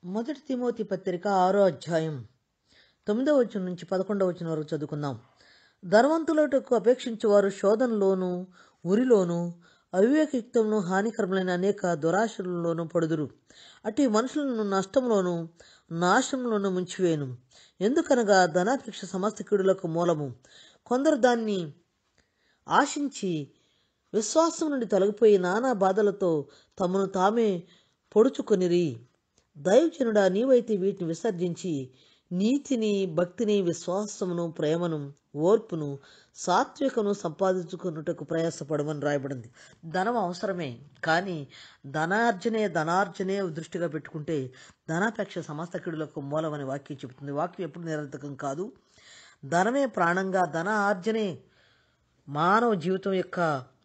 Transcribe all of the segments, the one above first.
మొదటి తిమోతి పత్రిక ఆరో అధ్యాయం తొమ్మిదవ వచనం నుంచి పదకొండవ వచనం వరకు చదువుకుందాం ధనవంతులకు అపేక్షించేవారు శోధనలోను ఉరిలోను అవివేకయుక్తమును హానికరములైన అనేక దురాశలలోనూ పడుదురు అట్టి మనుషులను నష్టంలోను నాశనంలోను ముంచివేను ఎందుకనగా ధనాపేక్ష సమస్త కీడులకు మూలము కొందరు దాన్ని ఆశించి విశ్వాసం నుండి తొలగిపోయి నానా బాధలతో తమను తామే పొడుచుకొనిరి దైవజనుడా నీవైతే వీటిని విసర్జించి నీతిని భక్తిని విశ్వాసమును ప్రేమను ఓర్పును సాత్వికను సంపాదించుకున్నట్టుకు ప్రయాసపడమని రాయబడింది ధనం అవసరమే కానీ ధనార్జనే ధనార్జనే దృష్టిగా పెట్టుకుంటే ధనాపేక్ష సమస్త కీడులకు మూలమని వాక్యం చెబుతుంది వాక్యం ఎప్పుడు నిరర్థకం కాదు ధనమే ప్రాణంగా ధన ఆర్జనే మానవ జీవితం యొక్క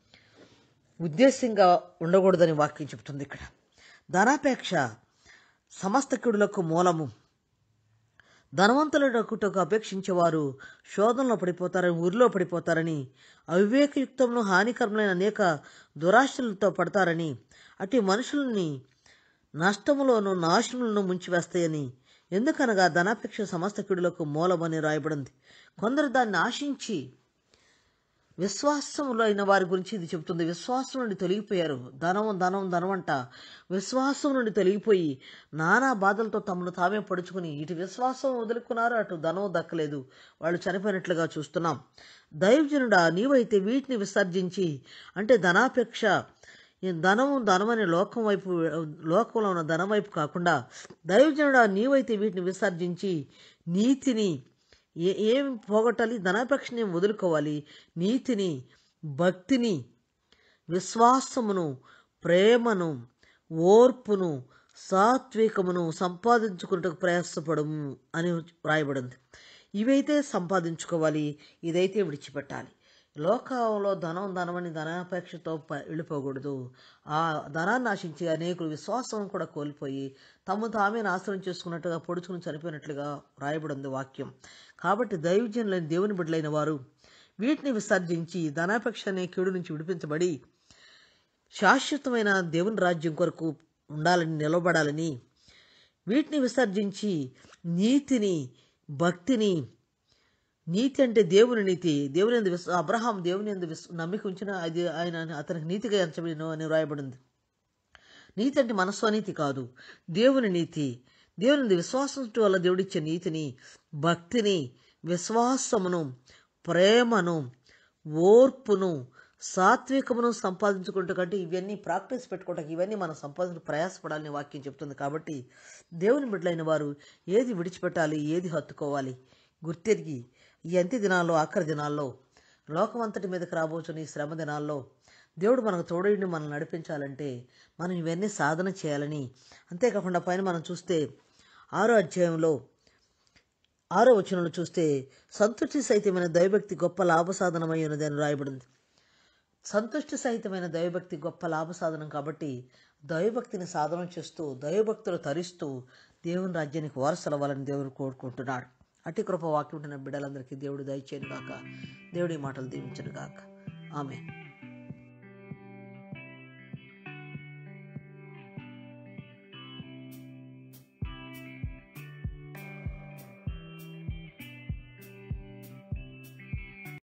ఉద్దేశంగా ఉండకూడదని వాక్యం చెబుతుంది ఇక్కడ ధనాపేక్ష సమస్త కీడులకు మూలము ధనవంతులకు అపేక్షించేవారు శోధనలో పడిపోతారని ఊరిలో పడిపోతారని అవివేకయుక్తంలో హానికరములైన అనేక దురాశలతో పడతారని అటు మనుషుల్ని నష్టములోను నాశనములను ముంచివేస్తాయని ఎందుకనగా ధనాపేక్ష సమస్త కీడులకు మూలమని రాయబడింది కొందరు దాన్ని ఆశించి విశ్వాసములో అయిన వారి గురించి ఇది చెబుతుంది విశ్వాసం నుండి తొలగిపోయారు ధనం ధనం ధనం అంట విశ్వాసం నుండి తొలగిపోయి నానా బాధలతో తమను తామే పడుచుకుని ఇటు విశ్వాసం వదులుకున్నారు అటు ధనం దక్కలేదు వాళ్ళు చనిపోయినట్లుగా చూస్తున్నాం దైవజనుడా నీవైతే వీటిని విసర్జించి అంటే ధనాపేక్ష ఈ ధనము ధనమనే లోకం వైపు లోకంలో ఉన్న ధనం వైపు కాకుండా దైవజనుడా నీవైతే వీటిని విసర్జించి నీతిని ఏ ఏం పోగొట్టాలి ధనాపేక్షని వదులుకోవాలి నీతిని భక్తిని విశ్వాసమును ప్రేమను ఓర్పును సాత్వికమును సంపాదించుకున్నట్టుకు ప్రయాసపడము అని రాయబడింది ఇవైతే సంపాదించుకోవాలి ఇదైతే విడిచిపెట్టాలి లోకంలో ధనం ధనమని ధనాపేక్షతో ప- వెళ్ళిపోకూడదు ఆ ధనాన్ని ఆశించి అనేకులు విశ్వాసం కూడా కోల్పోయి తమ తామే నాశనం చేసుకున్నట్టుగా పొడుచుకుని చనిపోయినట్లుగా రాయబడింది వాక్యం కాబట్టి దైవజనులైన దేవుని బిడ్డలైన వారు వీటిని విసర్జించి ధనాపేక్ష అనే కీడు నుంచి విడిపించబడి శాశ్వతమైన దేవుని రాజ్యం కొరకు ఉండాలని నిలబడాలని వీటిని విసర్జించి నీతిని భక్తిని నీతి అంటే దేవుని నీతి దేవుని ఎందు విశ్వ అబ్రహాం దేవుని ఎందు విశ్వ నమ్మిక ఉంచిన అది ఆయన అతనికి నీతిగా ఎంచబడిన అని రాయబడింది నీతి అంటే మన స్వనీతి కాదు దేవుని నీతి దేవుని ఎందు విశ్వాసం వల్ల దేవుడిచ్చే నీతిని భక్తిని విశ్వాసమును ప్రేమను ఓర్పును సాత్వికమును సంపాదించుకుంటూ కంటే ఇవన్నీ ప్రాక్టీస్ పెట్టుకోవటానికి ఇవన్నీ మనం సంపాదించ ప్రయాసపడాలని వాక్యం చెప్తుంది కాబట్టి దేవుని బిడ్డలైన వారు ఏది విడిచిపెట్టాలి ఏది హత్తుకోవాలి గుర్తెరిగి ఈ అంత్య దినాల్లో ఆఖరి దినాల్లో లోకమంతటి మీదకి రాబోతున్న ఈ శ్రమ దినాల్లో దేవుడు మనకు తోడైండి మనం నడిపించాలంటే మనం ఇవన్నీ సాధన చేయాలని అంతేకాకుండా పైన మనం చూస్తే ఆరో అధ్యాయంలో ఆరో వచనంలో చూస్తే సంతృష్టి సహితమైన దైవభక్తి గొప్ప లాభసాధనమై ఉన్నది అని రాయబడింది సంతుష్టి సహితమైన దైవభక్తి గొప్ప లాభసాధనం కాబట్టి దైవభక్తిని సాధన చేస్తూ దైవభక్తులు తరిస్తూ దేవుని రాజ్యానికి వారసులవ్వాలని దేవుడు కోరుకుంటున్నాడు అట్టి కృప వాక్యం ఉంటున్న బిడ్డలందరికీ దేవుడు దయచేయను గాక దేవుడి మాటలు దీవించను గాక ఆమె